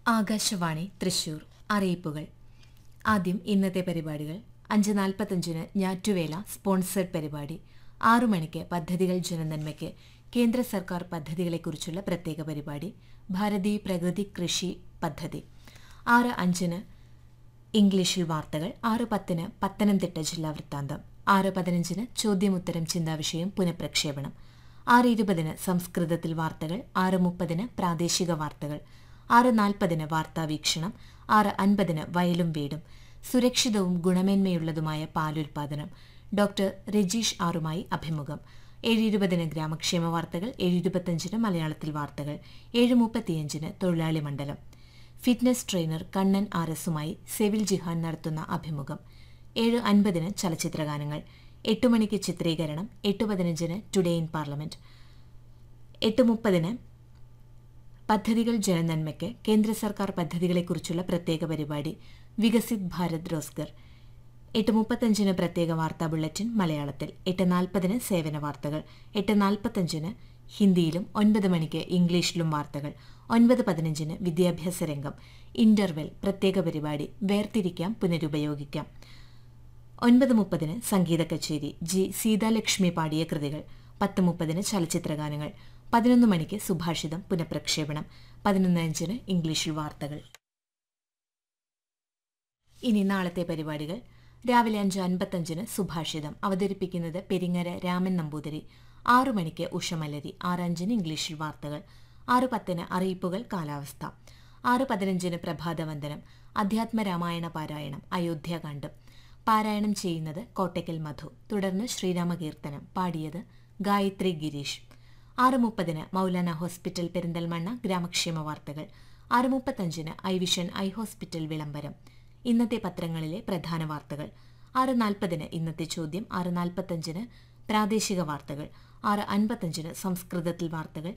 ആകാശവാണി തൃശൂർ അറിയിപ്പുകൾ ആദ്യം ഇന്നത്തെ പരിപാടികൾ അഞ്ച് നാൽപ്പത്തഞ്ചിന് ഞാറ്റുവേല സ്പോൺസേഡ് പരിപാടി ആറു മണിക്ക് പദ്ധതികൾ ജനനന്മയ്ക്ക് കേന്ദ്ര സർക്കാർ പദ്ധതികളെക്കുറിച്ചുള്ള പ്രത്യേക പരിപാടി ഭാരതീയ പ്രകൃതി കൃഷി പദ്ധതി ആറ് അഞ്ചിന് ഇംഗ്ലീഷിൽ വാർത്തകൾ ആറ് പത്തിന് പത്തനംതിട്ട ജില്ലാ വൃത്താന്തം ആറ് പതിനഞ്ചിന് ചോദ്യമുത്തരം ചിന്താവിഷയം പുനഃപ്രക്ഷേപണം ആറ് ഇരുപതിന് സംസ്കൃതത്തിൽ വാർത്തകൾ ആറ് മുപ്പതിന് പ്രാദേശിക വാർത്തകൾ ആറ് നാൽപ്പതിന് വാർത്താവീക്ഷണം ആറ് അൻപതിന് വയലും വീടും സുരക്ഷിതവും ഗുണമേന്മയുള്ളതുമായ പാലുൽപാദനം ഡോക്ടർ രജീഷ് ആറുമായി അഭിമുഖം ഏഴ് ഇരുപതിന് ഗ്രാമക്ഷേമ വാർത്തകൾ ഏഴ് ഇരുപത്തഞ്ചിന് മലയാളത്തിൽ വാർത്തകൾ ഏഴ് മുപ്പത്തിയഞ്ചിന് തൊഴിലാളി മണ്ഡലം ഫിറ്റ്നസ് ട്രെയിനർ കണ്ണൻ ആർ എസുമായി സെവിൽ ജിഹാൻ നടത്തുന്ന അഭിമുഖം ഏഴ് അൻപതിന് ചലച്ചിത്രഗാനങ്ങൾ എട്ട് മണിക്ക് ചിത്രീകരണം എട്ട് പതിനഞ്ചിന് ടുഡേ ഇൻ പാർലമെന്റ് എട്ട് മുപ്പതിന് പദ്ധതികൾ ജനനന്മയ്ക്ക് കേന്ദ്ര സർക്കാർ പദ്ധതികളെക്കുറിച്ചുള്ള പ്രത്യേക പരിപാടി വികസിത് ഭാരത് റോസ്ഗർ എട്ട് മുപ്പത്തഞ്ചിന് പ്രത്യേക വാർത്താ ബുള്ളറ്റിൻ മലയാളത്തിൽ എട്ട് നാൽപ്പതിന് സേവന വാർത്തകൾ എട്ട് നാൽപ്പത്തഞ്ചിന് ഹിന്ദിയിലും ഒൻപത് മണിക്ക് ഇംഗ്ലീഷിലും വാർത്തകൾ ഒൻപത് പതിനഞ്ചിന് വിദ്യാഭ്യാസ രംഗം ഇന്റർവെൽ പ്രത്യേക പരിപാടി വേർതിരിക്കാം പുനരുപയോഗിക്കാം ഒൻപത് മുപ്പതിന് സംഗീത കച്ചേരി ജി സീതാലക്ഷ്മി പാടിയ കൃതികൾ പത്ത് മുപ്പതിന് ചലച്ചിത്രഗാനങ്ങൾ പതിനൊന്ന് മണിക്ക് സുഭാഷിതം പുനഃപ്രക്ഷേപണം പതിനൊന്ന് അഞ്ചിന് ഇംഗ്ലീഷിൽ വാർത്തകൾ ഇനി നാളത്തെ പരിപാടികൾ രാവിലെ അഞ്ച് അൻപത്തഞ്ചിന് സുഭാഷിതം അവതരിപ്പിക്കുന്നത് പെരിങ്ങര രാമൻ നമ്പൂതിരി ആറു മണിക്ക് ഉഷമലരി ആറ് അഞ്ചിന് ഇംഗ്ലീഷിൽ വാർത്തകൾ ആറ് പത്തിന് അറിയിപ്പുകൾ കാലാവസ്ഥ ആറ് പതിനഞ്ചിന് പ്രഭാതവന്ദനം അധ്യാത്മ രാമായണ പാരായണം അയോധ്യാകാന്ഡം പാരായണം ചെയ്യുന്നത് കോട്ടയ്ക്കൽ മധു തുടർന്ന് ശ്രീരാമകീർത്തനം പാടിയത് ഗായത്രി ഗിരീഷ് ആറ് മുപ്പതിന് മൗലാന ഹോസ്പിറ്റൽ പെരിന്തൽമണ്ണ ഗ്രാമക്ഷേമ വാർത്തകൾ ആറ് മുപ്പത്തഞ്ചിന് ഐ വിഷൻ ഐ ഹോസ്പിറ്റൽ വിളംബരം ഇന്നത്തെ പത്രങ്ങളിലെ പ്രധാന വാർത്തകൾ ആറ് നാൽപ്പതിന് ഇന്നത്തെ ചോദ്യം ആറ് നാൽപ്പത്തഞ്ചിന് പ്രാദേശിക വാർത്തകൾ ആറ് അൻപത്തഞ്ചിന് സംസ്കൃതത്തിൽ വാർത്തകൾ